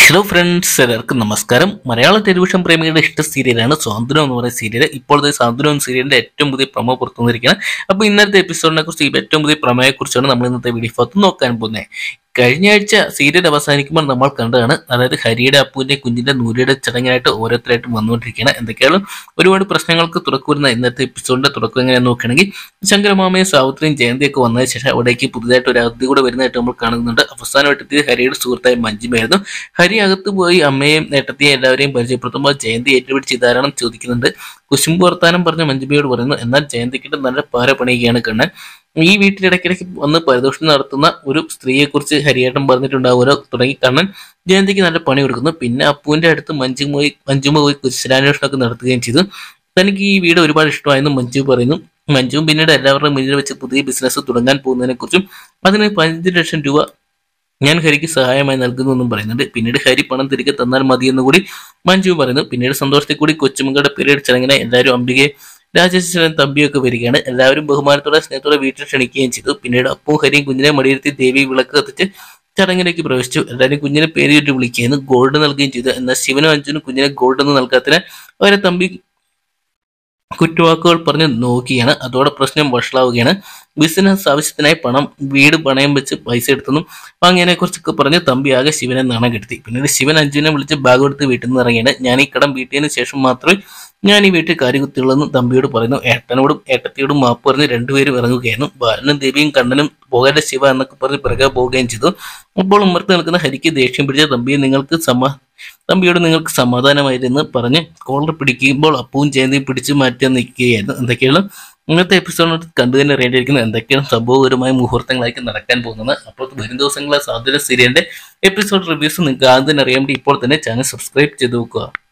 hello friends എല്ലാവർക്കും നമസ്കാരം മലയാള ടെലിവിഷൻ പ്രേമികളുടെ ഇഷ്ട സീരിയലാണ് സ്വാതന്ത്ര്യം എന്ന് പറയുന്ന സീരിയൽ ഇപ്പോഴത്തെ സ്വാതന്ത്ര്യം എന്ന സീരിയലിന്റെ ഏറ്റവും പുതിയ പ്രമോ പുറത്തു വന്നിരിക്കുകയാണ് അപ്പോൾ ഇന്നത്തെ എപ്പിസോഡിനെ കുറിച്ച് ഈ ഏറ്റവും പുതിയ പ്രമേയെ കുറിച്ചാണ് നമ്മൾ ഇന്നത്തെ വീഡിയോ ഭാഗത്ത് നോക്കാൻ പോകുന്നത് കഴിഞ്ഞ ആഴ്ച സീരിയൽ അവസാനിക്കുമ്പോൾ നമ്മൾ കണ്ടതാണ് അതായത് ഹരിയുടെ അപ്പുവിന്റെ കുഞ്ഞിന്റെ നൂലിയുടെ ചടങ്ങിനായിട്ട് ഓരോരുത്തരായിട്ട് വന്നുകൊണ്ടിരിക്കുകയാണ് എന്തൊക്കെയാണ് ഒരുപാട് പ്രശ്നങ്ങൾക്ക് തുറക്കുവരുന്ന ഇന്നത്തെ എപ്പിസോഡിന്റെ തുടക്കം എങ്ങനെയാണെന്ന് നോക്കുകയാണെങ്കിൽ ശങ്കരമാമയും സാവിത്രിയും ജയന്തിയൊക്കെ വന്നതിന് ശേഷം അവിടേക്ക് പുതുതായിട്ട് ഒരു അതിഥി കൂടെ വരുന്നതായിട്ട് നമ്മൾ കാണുന്നുണ്ട് അവസാനമായിട്ട് എത്തിയത് ഹരിയുടെ സുഹൃത്തായ മഞ്ജിമയായിരുന്നു ഹരി അകത്ത് പോയി അമ്മയെയും നേട്ടത്തെയും എല്ലാവരെയും പരിചയപ്പെടുത്തുമ്പോൾ ജയന്തി ഏറ്റുപിടിച്ച് ഇതാരാണെന്ന് ചോദിക്കുന്നുണ്ട് കുശുമ്പ് വർത്താനം പറഞ്ഞ മഞ്ജുമയോട് പറയുന്നു എന്നാൽ ജയന്തിക്കിട്ട് നല്ല പാര പണിയുകയാണ് കണ്ണൻ ഈ വീട്ടിലിടയ്ക്കിടയ്ക്ക് വന്ന് പരിദോഷണം നടത്തുന്ന ഒരു സ്ത്രീയെക്കുറിച്ച് ഹരിയേട്ടൻ പറഞ്ഞിട്ടുണ്ടാവുമല്ലോ തുടങ്ങി കണ്ണൻ ജയന്തിക്ക് നല്ല പണി കൊടുക്കുന്നു പിന്നെ അപ്പുവിന്റെ അടുത്ത് മഞ്ജു പോയി മഞ്ജുമ പോയി കുശലാന്വേഷണമൊക്കെ നടത്തുകയും ചെയ്തു തനിക്ക് ഈ വീട് ഒരുപാട് ഇഷ്ടമായെന്ന് മഞ്ജു പറയുന്നു മഞ്ജുവും പിന്നീട് എല്ലാവരുടെയും മുന്നിൽ വെച്ച് പുതിയ ബിസിനസ് തുടങ്ങാൻ പോകുന്നതിനെ കുറിച്ചും അതിന് പതിനഞ്ച് ലക്ഷം രൂപ ഞാൻ ഹരിക്ക് സഹായമായി നൽകുന്നു എന്നും പറയുന്നുണ്ട് പിന്നീട് ഹരി പണം തിരികെ തന്നാൽ മതിയെന്ന് കൂടി മഞ്ജു പറയുന്നു പിന്നീട് സന്തോഷത്തിൽ കൂടി കൊച്ചുമകളുടെ പീരീഡ് ചടങ്ങിനെ എല്ലാവരും അംബികയെ രാജേശ്വരൻ തമ്പിയൊക്കെ വരികയാണ് എല്ലാവരും ബഹുമാനത്തോടെ സ്നേഹത്തോടെ വീട്ടിൽ ക്ഷണിക്കുകയും ചെയ്തു പിന്നീട് അപ്പും ഹരിയും കുഞ്ഞിനെ മടിയിരുത്തി ദേവി വിളക്ക് കത്തിച്ച് ചടങ്ങിലേക്ക് പ്രവേശിച്ചു എല്ലാവരും കുഞ്ഞിനെ പേര് ചുറ്റി വിളിക്കുകയും ഗോൾഡ് നൽകുകയും ചെയ്തു എന്നാൽ ശിവനും അഞ്ജുനും കുഞ്ഞിനെ ഗോൾഡ് ഒന്നും നൽകാത്തതിന് അവരെ തമ്പി കുറ്റവാക്കുകൾ പറഞ്ഞ് നോക്കിയാണ് അതോടെ പ്രശ്നം വഷളാവുകയാണ് ബിസിനസ് ആവശ്യത്തിനായി പണം വീട് പണയം വെച്ച് പൈസ എടുത്തെന്നും വാങ്ങിയതിനെ കുറിച്ചൊക്കെ പറഞ്ഞ് തമ്പി ആകെ ശിവനെ നാണം കെടുത്തി പിന്നീട് ശിവൻ അഞ്ജുവിനെ വിളിച്ച് ബാഗ് എടുത്ത് വീട്ടിൽ നിന്ന് ഇറങ്ങിയാണ് ഞാൻ ഈ കടം വീട്ടിയതിനു ശേഷം മാത്രമേ ഞാൻ ഈ വീട്ടിൽ കാര്യകുത്തിയുള്ളെന്ന് തമ്പിയോട് പറയുന്നു ഏട്ടനോടും ഏട്ടത്തിയോടും മാപ്പ് പറഞ്ഞ് രണ്ടുപേരും ഇറങ്ങുകയായിരുന്നു ബാലനും ദേവിയും കണ്ണനും പോകാതെ ശിവ എന്നൊക്കെ പറഞ്ഞ് പിറകെ പോവുകയും ചെയ്തു അപ്പോൾ ഉമ്മർത്ത് നിൽക്കുന്ന ഹരിക്ക് ദേഷ്യം പിടിച്ച തമ്പിയെ നിങ്ങൾക്ക് സമാ തമ്പിയോട് നിങ്ങൾക്ക് സമാധാനമായിരുന്ന് പറഞ്ഞ് കോളർ പിടിക്കുമ്പോൾ അപ്പവും ജയന്തിയും പിടിച്ചു മാറ്റാൻ നിൽക്കുകയായിരുന്നു എന്തൊക്കെയാണ് ഇന്നത്തെ എപ്പിസോഡ് കണ്ടു തന്നെ അറിയേണ്ടിയിരിക്കുന്നത് എന്തൊക്കെയാണ് സംഭവപരമായ മുഹൂർത്തങ്ങളായിരിക്കും നടക്കാൻ പോകുന്നത് അപ്പോൾ വരും ദിവസങ്ങളെ സാധ്യത സീരിയലിന്റെ എപ്പിസോഡ് റിവ്യൂസ് നിങ്ങൾക്ക് ആദ്യം തന്നെ അറിയാൻ വേണ്ടി ഇപ്പോൾ തന്നെ ചാനൽ സബ്സ്ക്രൈബ് ചെയ്ത് നോക്കുക